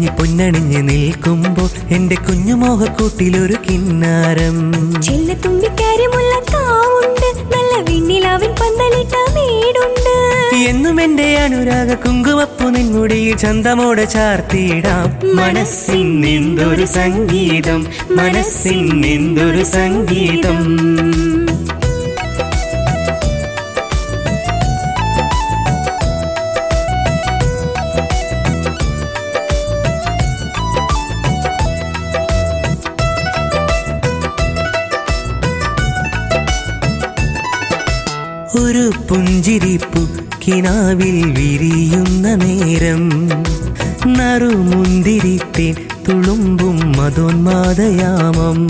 പൊന്നണിഞ്ഞ് നിൽക്കുമ്പോൾ എന്റെ കുഞ്ഞുമോഹക്കൂട്ടിലൊരു കിന്നാരം ചെല്ല തുമ്പിക്കാരുമുള്ള കാവുണ്ട് നല്ല വെണ്ണിലാവിൻ പന്തലിട്ട വീടുണ്ട് എന്നും എന്റെ അനുരാഗ കുങ്കുമപ്പു നിൻമുടിയിൽ ചന്തമോടെ ചാർത്തിയിടാം മനസ്സിൻ എന്തൊരു സംഗീതം മനസ്സിൻ എന്തൊരു സംഗീതം ഒരു പുഞ്ചിരിപ്പു കിനാവിൽ വിരിയുന്ന നേരം നറുമുന്തിരിത്തേൻ തുളുമ്പും മതോന്മാദയാമം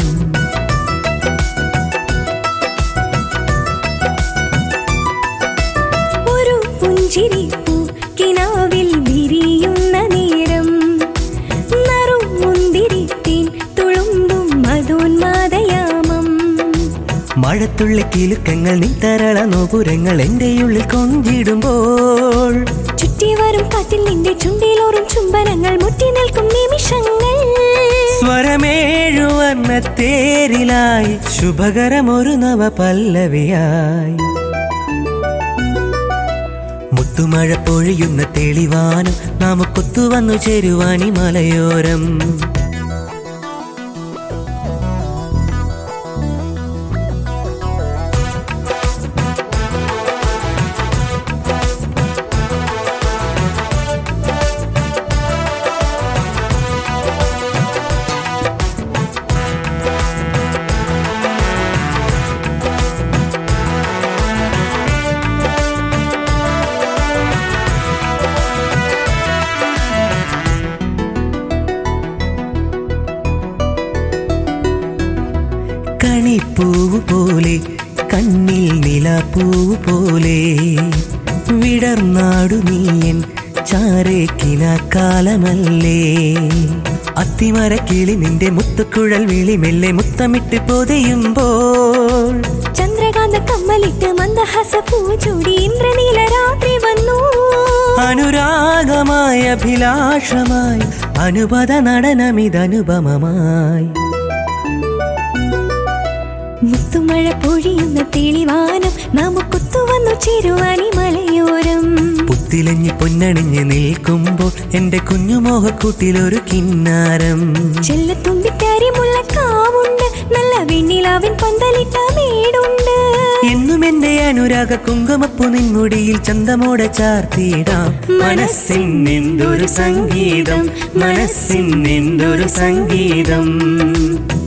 ഒരു പുഞ്ചിരിപ്പൂ കിനാവിൽ വിരിയുന്ന നേരം നറുമുന്തിരിത്തേൻ തുളുമ്പും മധോന്മാദയാമം മഴത്തുള്ളി കിലുക്കങ്ങൾ നിത്തരള നോപുരങ്ങൾ എൻ്റെ ഉള്ളിൽ കൊഞ്ചിടുമ്പോൾ ചുറ്റി വരും കാറ്റിൽ നിന്റെ ചുണ്ടിലോറും ചുംബനങ്ങൾ മുറ്റി നിൽക്കും നിമിഷങ്ങൾ സ്വരമേഴുവർണ്ണ തേരിലായി ശുഭകരമൊരു നവ പല്ലവിയായി മുത്തുമഴ പൊഴിയുന്ന തെളിവാനും നമുക്കൊത്തു വന്നു ചേരുവാനി മലയോരം കണിപ്പൂവ് പോലെ കണ്ണിൽ നിലാപ്പൂവ് പോലെ വിടർനാടു നീയൻ ചാരേക്കിനാക്കാലമല്ലേ അത്തിമരക്കിളി നിന്റെ മുത്തുക്കുഴൽ വിളി മെല്ലെ മുത്തമിട്ട് പൊതയുമ്പോൾ ചന്ദ്രകാന്ത കമ്മലിട്ട് മന്ദഹാസ പൂച്ചൂടി ഇന്ദ്രനീല രാത്രി വന്നു അനുരാഗമായ അഭിലാഷമായി അനുപത നടനമിതനുപമമായി മുത്തുമഴ പൊഴിയുന്ന തെളിവാനം നമുക്കൊത്തു വന്നു ചേരുവാനി മലയോരം പുത്തിലഞ്ഞി പൊന്നണിഞ്ഞ് നിൽക്കുമ്പോൾ എന്റെ കുഞ്ഞുമോഹക്കൂട്ടിലൊരു കിന്നാരം ചെല്ലത്തുമ്പിക്കാരിമുള്ള കാവുണ്ട് നല്ല വെണ്ണിലാവിൻ പന്തലിട്ട വീടുണ്ട് എന്നും എന്റെ അനുരാഗ കുങ്കുമപ്പു നിൻമുടിയിൽ ചന്തമോടെ ചാർത്തിയിടാം മനസ്സിൻ എന്തൊരു സംഗീതം മനസ്സിൻ എന്തൊരു സംഗീതം